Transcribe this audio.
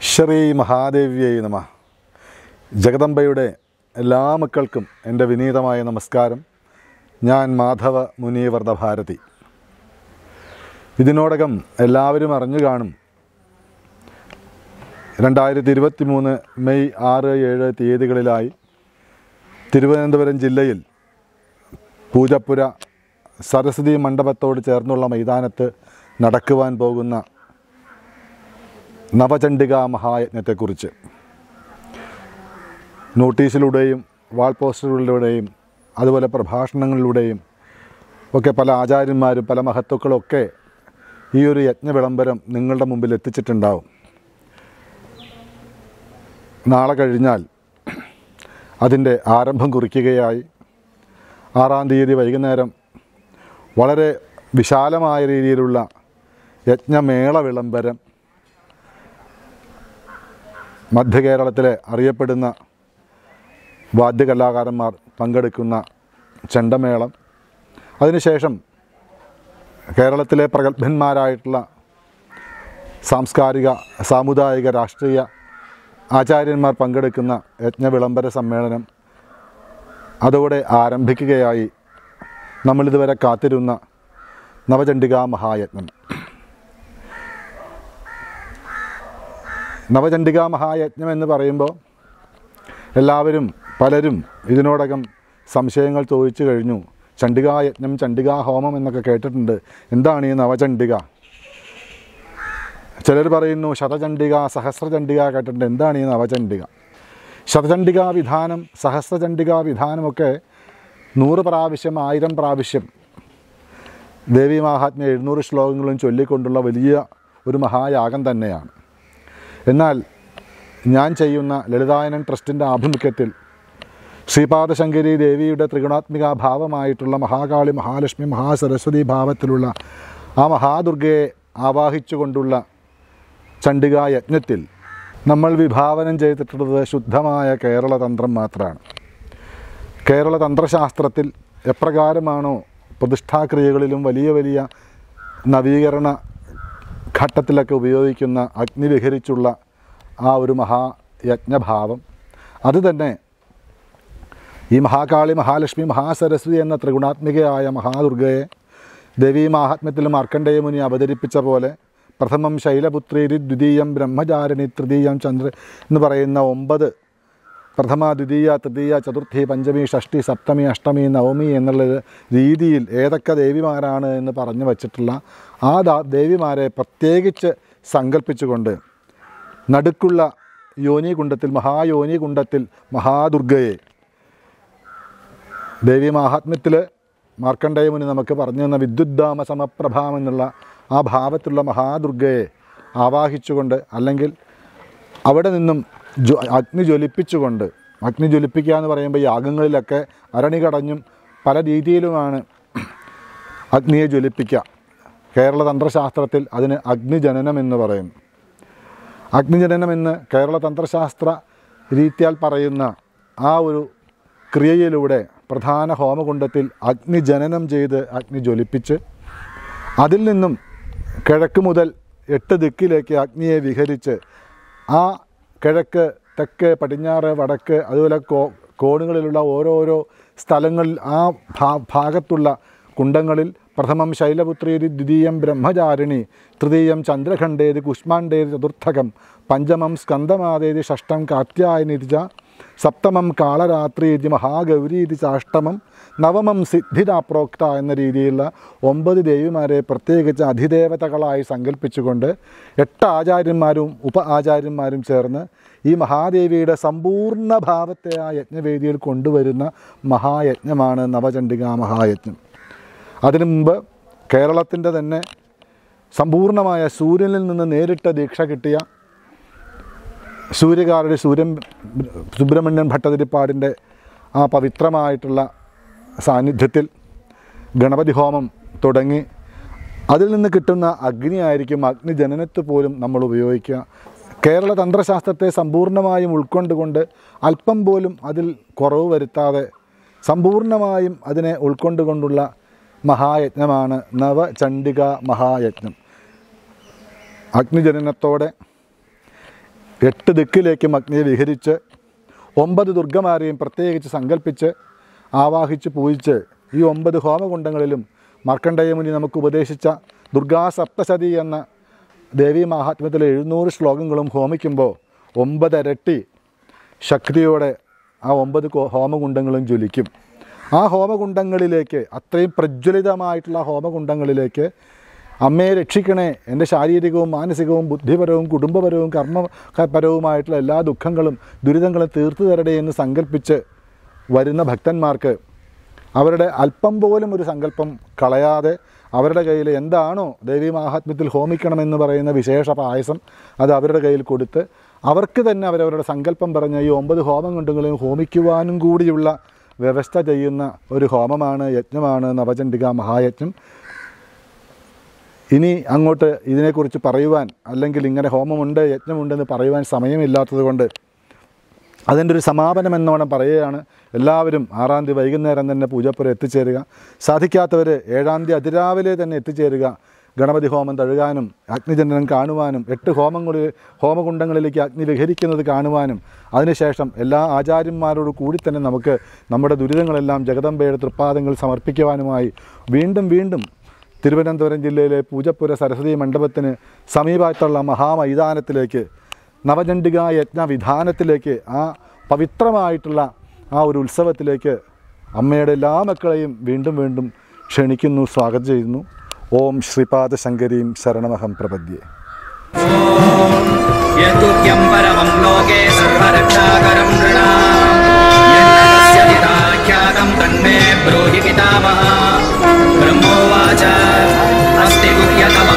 ശ്രീ മഹാദേവ്യൈ നമ ജഗദംബയുടെ എല്ലാ മക്കൾക്കും എൻ്റെ വിനീതമായ നമസ്കാരം ഞാൻ മാധവ മുനീവർദ്ധ ഭാരതി ഇതിനോടകം എല്ലാവരും അറിഞ്ഞു കാണും രണ്ടായിരത്തി ഇരുപത്തി മൂന്ന് മെയ് ആറ് ഏഴ് തീയതികളിലായി തിരുവനന്തപുരം ജില്ലയിൽ പൂജപ്പുര സരസ്വതി മണ്ഡപത്തോട് ചേർന്നുള്ള മൈതാനത്ത് നടക്കുവാൻ പോകുന്ന നവചണ്ഡിക മഹായജ്ഞത്തെക്കുറിച്ച് നോട്ടീസിലൂടെയും വാൾ പോസ്റ്ററുകളിലൂടെയും അതുപോലെ പ്രഭാഷണങ്ങളിലൂടെയും ഒക്കെ പല ആചാര്യന്മാരും പല മഹത്വക്കളും ഒക്കെ ഈ ഒരു യജ്ഞ വിളംബരം നിങ്ങളുടെ മുമ്പിൽ എത്തിച്ചിട്ടുണ്ടാവും നാളെ കഴിഞ്ഞാൽ അതിൻ്റെ ആരംഭം കുറിക്കുകയായി ആറാം തീയതി വൈകുന്നേരം വളരെ വിശാലമായ രീതിയിലുള്ള യജ്ഞമേള വിളംബരം മധ്യകേരളത്തിലെ അറിയപ്പെടുന്ന വാദ്യകലാകാരന്മാർ പങ്കെടുക്കുന്ന ചെണ്ടമേളം അതിനുശേഷം കേരളത്തിലെ പ്രഗത്ഭന്മാരായിട്ടുള്ള സാംസ്കാരിക സാമുദായിക രാഷ്ട്രീയ ആചാര്യന്മാർ പങ്കെടുക്കുന്ന യജ്ഞ വിളംബര സമ്മേളനം അതോടെ ആരംഭിക്കുകയായി നമ്മളിതുവരെ കാത്തിരുന്ന നവചണ്ഡികാ മഹായജ്ഞം നവചണ്ഡികാ മഹായജ്ഞം എന്ന് പറയുമ്പോൾ എല്ലാവരും പലരും ഇതിനോടകം സംശയങ്ങൾ ചോദിച്ചു കഴിഞ്ഞു ചണ്ഡികായജ്ഞം ചണ്ഡികാ ഹോമം എന്നൊക്കെ കേട്ടിട്ടുണ്ട് എന്താണ് ഈ നവചണ്ഡിക ചിലർ പറയുന്നു ശതചണ്ഡിക സഹസ്രചണ്ഡിക കേട്ടിട്ടുണ്ട് എന്താണ് ഈ നവചണ്ഡിക ശതചണ്ഡികാ വിധാനം സഹസ്രചണ്ഡികാ വിധാനമൊക്കെ നൂറ് പ്രാവശ്യം ആയിരം പ്രാവശ്യം ദേവി മഹാത്മ്യ എഴുന്നൂറ് ശ്ലോകങ്ങളും ചൊല്ലിക്കൊണ്ടുള്ള വലിയ ഒരു മഹായാഗം തന്നെയാണ് എന്നാൽ ഞാൻ ചെയ്യുന്ന ലളിതായനൻ ട്രസ്റ്റിൻ്റെ ആഭിമുഖ്യത്തിൽ ശ്രീപാദശങ്കരി ദേവിയുടെ ത്രിഗുണാത്മിക ഭാവമായിട്ടുള്ള മഹാകാളി മഹാലക്ഷ്മി മഹാസരസ്വതി ഭാവത്തിലുള്ള ആ മഹാദുർഗയെ ആവാഹിച്ചുകൊണ്ടുള്ള ചണ്ഡികാ യജ്ഞത്തിൽ നമ്മൾ വിഭാവനം ചെയ്തിട്ടുള്ളത് ശുദ്ധമായ കേരളതന്ത്രം മാത്രമാണ് കേരള തന്ത്രശാസ്ത്രത്തിൽ എപ്രകാരമാണോ പ്രതിഷ്ഠാക്രിയകളിലും വലിയ വലിയ നവീകരണ ഘട്ടത്തിലൊക്കെ ഉപയോഗിക്കുന്ന അഗ്നി വിഹരിച്ചുള്ള ആ ഒരു മഹായജ്ഞഭാവം അത് തന്നെ ഈ മഹാകാളി മഹാലക്ഷ്മി മഹാസരസ്വതി എന്ന ത്രിഗുണാത്മികയായ മഹാദുർഗയെ ദേവീ മാഹാത്മ്യത്തിൽ മാർക്കണ്ഡേയ മുനി അവതരിപ്പിച്ച പോലെ പ്രഥമം ശൈലപുത്രീരി ദ്വിതീയം ബ്രഹ്മചാരിണി തൃതീയം ചന്ദ്ര എന്ന് പറയുന്ന ഒമ്പത് പ്രഥമ ദ്വിതീയ തൃതീയ ചതുർത്ഥി പഞ്ചമി ഷഷ്ടി സപ്തമി അഷ്ടമി നവമി എന്നുള്ള രീതിയിൽ ഏതൊക്കെ ദേവിമാരാണ് എന്ന് പറഞ്ഞു വച്ചിട്ടുള്ള ആ ദാ ദേവിമാരെ പ്രത്യേകിച്ച് സങ്കല്പിച്ചുകൊണ്ട് നടുക്കുള്ള യോനി കുണ്ടത്തിൽ മഹായോനി കുണ്ടത്തിൽ മഹാദുർഗയെ ദേവി മാഹാത്മ്യത്തിൽ മാർക്കണ്ഡേയമുനി നമുക്ക് പറഞ്ഞു തന്ന വിദ്യുദ്ധാമ സമപ്രഭാം എന്നുള്ള ആ ഭാവത്തിലുള്ള മഹാദുർഗയെ ആവാഹിച്ചുകൊണ്ട് അല്ലെങ്കിൽ അവിടെ നിന്നും ജ്വ അഗ്നി ജ്വലിപ്പിച്ചുകൊണ്ട് അഗ്നി ജ്വലിപ്പിക്കുക എന്ന് പറയുമ്പോൾ യാഗങ്ങളിലൊക്കെ അരണി കടഞ്ഞും പല രീതിയിലുമാണ് അഗ്നിയെ ജ്വലിപ്പിക്കുക കേരള തന്ത്രശാസ്ത്രത്തിൽ അതിന് അഗ്നിജനനം എന്ന് പറയുന്നു അഗ്നിജനനം എന്ന് കേരള തന്ത്രശാസ്ത്ര രീതിയാൽ പറയുന്ന ആ ഒരു ക്രിയയിലൂടെ പ്രധാന ഹോമകുണ്ടത്തിൽ അഗ്നിജനനം ചെയ്ത് അഗ്നി ജ്വലിപ്പിച്ച് അതിൽ നിന്നും കിഴക്ക് മുതൽ എട്ട് ദിക്കിലേക്ക് അഗ്നിയെ വിഹരിച്ച് ആ കിഴക്ക് തെക്ക് പടിഞ്ഞാറ് വടക്ക് അതുപോലെ കോ കോണുകളിലുള്ള ഓരോരോ സ്ഥലങ്ങളിൽ ആ ഭാ ഭാഗത്തുള്ള കുണ്ടങ്ങളിൽ പ്രഥമം ശൈലപുത്രീരി ദ്വിതീയം ബ്രഹ്മചാരിണി തൃതീയം ചന്ദ്രഖണ്ഡേതി കുഷ്മാണ്ഡേതി ചതുർത്ഥകം പഞ്ചമം സ്കന്ദമാതേതി ഷഷ്ടം കാത്യായനിതി ച സപ്തമം കാളരാത്രീതി മഹാഗൗരീതി ചാഷ്ടമം നവമം സിദ്ധിത പ്രോക്ത എന്ന രീതിയിലുള്ള ഒമ്പത് ദേവിമാരെ പ്രത്യേകിച്ച് അധിദേവതകളായി സങ്കല്പിച്ചുകൊണ്ട് എട്ട് ആചാര്യന്മാരും ഉപ ആചാര്യന്മാരും ചേർന്ന് ഈ മഹാദേവിയുടെ സമ്പൂർണ്ണ ഭാവത്തെ ആ യജ്ഞവേദിയിൽ കൊണ്ടുവരുന്ന മഹായജ്ഞമാണ് നവചണ്ഡികാ മഹായജ്ഞം അതിനു മുമ്പ് കേരളത്തിൻ്റെ തന്നെ സമ്പൂർണ്ണമായ സൂര്യനിൽ നിന്ന് നേരിട്ട ദീക്ഷ കിട്ടിയ സൂര്യകാരുടെ സൂര്യൻ സുബ്രഹ്മണ്യൻ ഭട്ടതിരിപ്പാടിൻ്റെ ആ പവിത്രമായിട്ടുള്ള സാന്നിധ്യത്തിൽ ഗണപതി ഹോമം തുടങ്ങി അതിൽ നിന്ന് കിട്ടുന്ന അഗ്നിയായിരിക്കും അഗ്നിജനനത്ത് പോലും നമ്മൾ ഉപയോഗിക്കുക കേരള തന്ത്രശാസ്ത്രത്തെ സമ്പൂർണ്ണമായും ഉൾക്കൊണ്ടുകൊണ്ട് അല്പം പോലും അതിൽ കുറവ് വരുത്താതെ സമ്പൂർണ്ണമായും അതിനെ ഉൾക്കൊണ്ടുകൊണ്ടുള്ള മഹായജ്ഞമാണ് നവചണ്ഡിക മഹായജ്ഞം അഗ്നിജനനത്തോടെ എട്ട് ദിക്കിലേക്കും അഗ്നിയെ വിഹരിച്ച് ഒമ്പത് ദുർഗമാരെയും പ്രത്യേകിച്ച് സങ്കല്പിച്ച് ആവാഹിച്ച് പൂജിച്ച് ഈ ഒമ്പത് ഹോമകുണ്ടങ്ങളിലും മാർക്കണ്ഡേയമുനി നമുക്ക് ഉപദേശിച്ച ദുർഗാ സപ്തശതി എന്ന ദേവീ മഹാത്മ്യത്തിലെ എഴുന്നൂറ് ശ്ലോകങ്ങളും ഹോമിക്കുമ്പോൾ ഒമ്പതരട്ടി ശക്തിയോടെ ആ ഒമ്പത് കോ- ഹോമകുണ്ടങ്ങളും ജ്വലിക്കും ആ ഹോമകുണ്ടങ്ങളിലേക്ക് അത്രയും പ്രജ്വലിതമായിട്ടുള്ള ആ ഹോമകുണ്ടങ്ങളിലേക്ക് അമ്മയെ രക്ഷിക്കണേ എൻ്റെ ശാരീരികവും മാനസികവും ബുദ്ധിപരവും കുടുംബപരവും കർമ്മപരവുമായിട്ടുള്ള എല്ലാ ദുഃഖങ്ങളും ദുരിതങ്ങളും തീർത്തു തരടേ എന്ന് സങ്കല്പിച്ച് വരുന്ന ഭക്തന്മാർക്ക് അവരുടെ അല്പം പോലും ഒരു സങ്കല്പം കളയാതെ അവരുടെ കയ്യിൽ എന്താണോ ദേവീ മാഹാത്മ്യത്തിൽ ഹോമിക്കണമെന്ന് പറയുന്ന വിശേഷ പായസം അത് അവരുടെ കയ്യിൽ കൊടുത്ത് അവർക്ക് തന്നെ അവരവരുടെ സങ്കല്പം പറഞ്ഞ ഈ ഒമ്പത് ഹോമം കൊണ്ടുകളും ഹോമിക്കുവാനും കൂടിയുള്ള വ്യവസ്ഥ ചെയ്യുന്ന ഒരു ഹോമമാണ് യജ്ഞമാണ് നവചണ്ഡിക മഹായജ്ഞം ഇനി അങ്ങോട്ട് ഇതിനെക്കുറിച്ച് പറയുവാൻ അല്ലെങ്കിൽ ഇങ്ങനെ ഹോമമുണ്ട് യജ്ഞമുണ്ടെന്ന് പറയുവാൻ സമയമില്ലാത്തത് കൊണ്ട് അതിൻ്റെ ഒരു സമാപനം എന്നോണം പറയുകയാണ് എല്ലാവരും ആറാം തീയതി വൈകുന്നേരം തന്നെ പൂജപ്പുര എത്തിച്ചേരുക സാധിക്കാത്തവർ ഏഴാം തീയതി അതിരാവിലെ തന്നെ എത്തിച്ചേരുക ഗണപതി ഹോമം തഴുകാനും അഗ്നിചന്ദ്രൻ കാണുവാനും എട്ട് ഹോമങ്ങളിൽ ഹോമകുണ്ടങ്ങളിലേക്ക് അഗ്നി വിഹരിക്കുന്നത് കാണുവാനും അതിനുശേഷം എല്ലാ ആചാര്യന്മാരോട് കൂടി തന്നെ നമുക്ക് നമ്മുടെ ദുരിതങ്ങളെല്ലാം ജഗദമ്പയുടെ തൃപ്പാദങ്ങൾ സമർപ്പിക്കുവാനുമായി വീണ്ടും വീണ്ടും തിരുവനന്തപുരം ജില്ലയിലെ പൂജപ്പുര സരസ്വതി മണ്ഡപത്തിന് സമീപത്തുള്ള മഹാമൈതാനത്തിലേക്ക് നവചണ്ഡിക യജ്ഞ വിധാനത്തിലേക്ക് ആ പവിത്രമായിട്ടുള്ള ആ ഒരു ഉത്സവത്തിലേക്ക് അമ്മയുടെ എല്ലാ മക്കളെയും വീണ്ടും വീണ്ടും ക്ഷണിക്കുന്നു സ്വാഗതം ചെയ്യുന്നു ഓം ശ്രീപാദ ശങ്കരീം ശരണമഹം പ്രപദ്യേ यद्गुह्यं परमं लोके सर्वरक्षाकरं नृणाम् यन्नतस्य चिदाख्यातं तन्मे ब्रूहि पितामह ब्रह्मोवाच अस्ति गुह्यतमं